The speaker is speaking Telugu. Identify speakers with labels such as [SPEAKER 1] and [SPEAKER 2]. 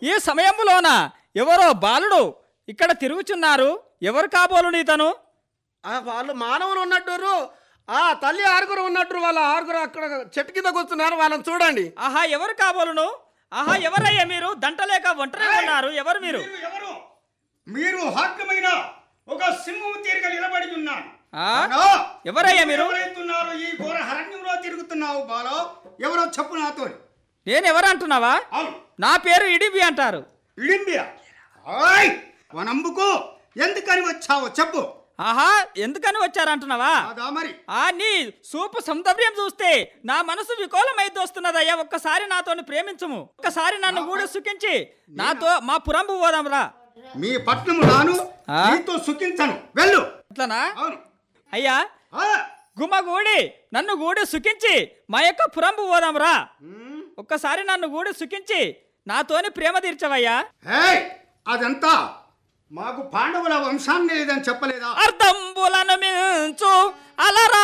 [SPEAKER 1] ఈ సమయంలోన ఎవరో బాలుడు ఇక్కడ తిరుగుచున్నారు ఎవరు కాబోలు నీతను
[SPEAKER 2] ఆ వాళ్ళు మానవులు ఉన్నట్టు ఆ తల్లి ఆరుగురు ఉన్నట్టు వాళ్ళ ఆరుగురు అక్కడ చెట్టు కింద కూర్చున్నారు వాళ్ళని చూడండి
[SPEAKER 1] ఆహా ఎవరు కాబోలును ఆహా ఎవరయ్యా మీరు దంటలేక ఒంటరిగా ఉన్నారు ఎవరు మీరు
[SPEAKER 3] మీరు ఎవరు మీరు హాక్యమైన ఒక సింహం తీరిక నిలబడి ఉన్నాను
[SPEAKER 1] ఆ?
[SPEAKER 3] బాలో,
[SPEAKER 1] ఎవరయ్యా మీరు?
[SPEAKER 3] ఎవరైతున్నారు ఈ ఘోర హరణ్యంలో తిరుగుతున్నావు బాలో ఎవరో చెప్పు నాతో
[SPEAKER 1] నేను ఎవరు అంటున్నావా
[SPEAKER 3] అవును
[SPEAKER 1] నా పేరు ఇడిబి అంటారు
[SPEAKER 3] ఇడింబియా ఆయ్ వనంబుకు ఎందుకని వచ్చావు చెప్పు
[SPEAKER 1] ఆహా ఎందుకని వచ్చారంటున్నావా
[SPEAKER 3] కాదా మరి
[SPEAKER 1] ఆ నీ సూపు సౌందర్యం చూస్తే నా మనసు వికోలమైతే వస్తున్నదయ్యా ఒక్కసారి నాతోని ప్రేమించుము ఒక్కసారి నన్ను కూడా సుఖించి నాతో మా పురంబు పోదాంరా
[SPEAKER 3] మీ పట్నము నాను
[SPEAKER 1] ఆ?
[SPEAKER 3] నీతో సుఖించను వెళ్ళు
[SPEAKER 1] అట్లనా
[SPEAKER 3] అవును
[SPEAKER 1] అయ్యా
[SPEAKER 3] ఆ,
[SPEAKER 1] గుమ్మగూడి నన్ను గూడి సుఖించి మా యొక్క పురంబు పోదాంరా
[SPEAKER 3] ఉమ్,
[SPEAKER 1] ఒక్కసారి నన్ను గూడి సుఖించి నాతోని ప్రేమ తీర్చవయ్యా
[SPEAKER 3] ఏయ్, అదంతా మాకు పాండవుల వంశాన్ని లేదని చెప్పలేదా
[SPEAKER 1] అర్ధంబులను మించు అలరా